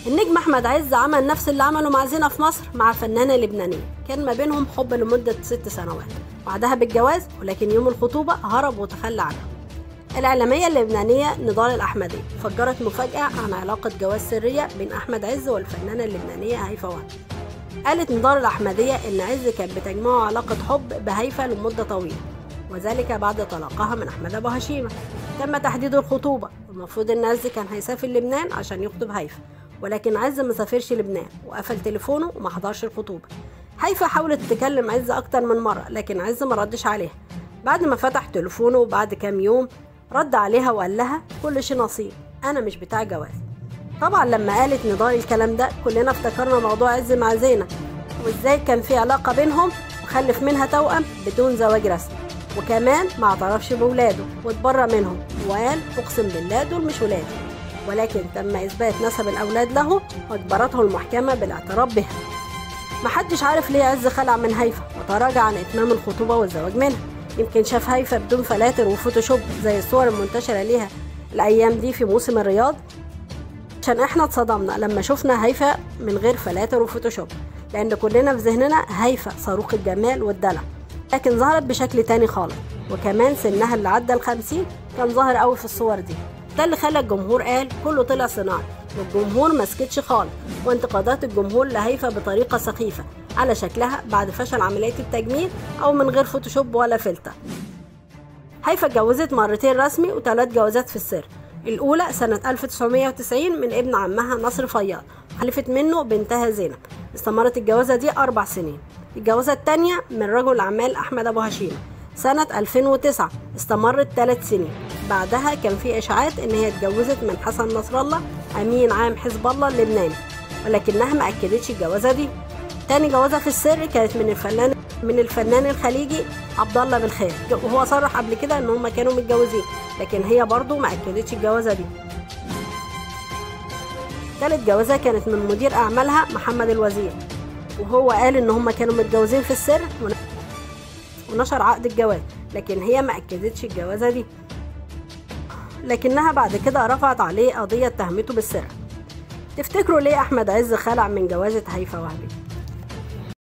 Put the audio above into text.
النجم احمد عز عمل نفس اللي عمله مع زينة في مصر مع فنانة لبنانية كان ما بينهم حب لمدة ست سنوات وعدها بالجواز ولكن يوم الخطوبة هرب وتخلى عنها الإعلامية اللبنانية نضال الأحمدي فجرت مفاجأة عن علاقة جواز سرية بين أحمد عز والفنانة اللبنانية هيفا وهبي قالت نضال الأحمدية إن عز كانت بتجمعه علاقة حب بهيفا لمدة طويلة وذلك بعد طلاقها من أحمد أبو هشيمة تم تحديد الخطوبة المفروض إن عز كان هيسافر لبنان عشان يخطب هيفا ولكن عز ما سافرش لبنان وقفل تليفونه وما حضرش الخطوبة هيفا حاولت تكلم عز أكتر من مرة لكن عز ما ردش عليها بعد ما فتح تليفونه وبعد كام يوم رد عليها وقال لها كل شيء نصيب أنا مش بتاع جواز طبعا لما قالت نضال الكلام ده كلنا افتكرنا موضوع عز مع زينة وازاي كان في علاقة بينهم وخلف منها توأم بدون زواج رسمي وكمان ما اعترفش بولاده واتبرى منهم وقال اقسم بالله دول مش ولادي ولكن تم اثبات نسب الاولاد له واجبرته المحكمة بالاعتراف بها محدش عارف ليه عز خلع من هيفا وتراجع عن اتمام الخطوبة والزواج منها يمكن شاف هيفا بدون فلاتر وفوتوشوب زي الصور المنتشرة ليها الأيام دي في موسم الرياض عشان احنا اتصدمنا لما شفنا هيفا من غير فلاتر وفوتوشوب لأن كلنا في ذهننا هيفا صاروخ الجمال والدلع لكن ظهرت بشكل تاني خالص وكمان سنها اللي عدى الخمسين كان ظاهر قوي في الصور دي ده اللي خلى الجمهور قال كله طلع صناعي والجمهور ما سكتش خالص وانتقادات الجمهور لهيفا بطريقة سخيفة على شكلها بعد فشل عملية التجميل أو من غير فوتوشوب ولا فلتر هيفا اتجوزت مرتين رسمي وثلاث جوازات في السر الأولى سنة 1990 من ابن عمها نصر فياض خلفت منه بنتها زينب استمرت الجوازة دي أربع سنين الجوازة التانية من رجل أعمال أحمد أبو هشيمة سنة 2009 استمرت ثلاث سنين بعدها كان في إشاعات إن هي اتجوزت من حسن نصر الله أمين عام حزب الله اللبناني ولكنها ما أكدتش الجوازة دي تاني جوازة في السر كانت من الفنان من الفنان الخليجي عبد الله بالخير وهو صرح قبل كده ان هم كانوا متجوزين لكن هي برضه ما اكدتش الجوازه دي تالت جوازة كانت من مدير أعمالها محمد الوزير وهو قال إن هم كانوا متجوزين في السر ونشر عقد الجواز لكن هي ما أكدتش الجوازة دي لكنها بعد كده رفعت عليه قضية تهمته بالسرقة تفتكروا ليه أحمد عز خلع من جوازة هيفا وهبي؟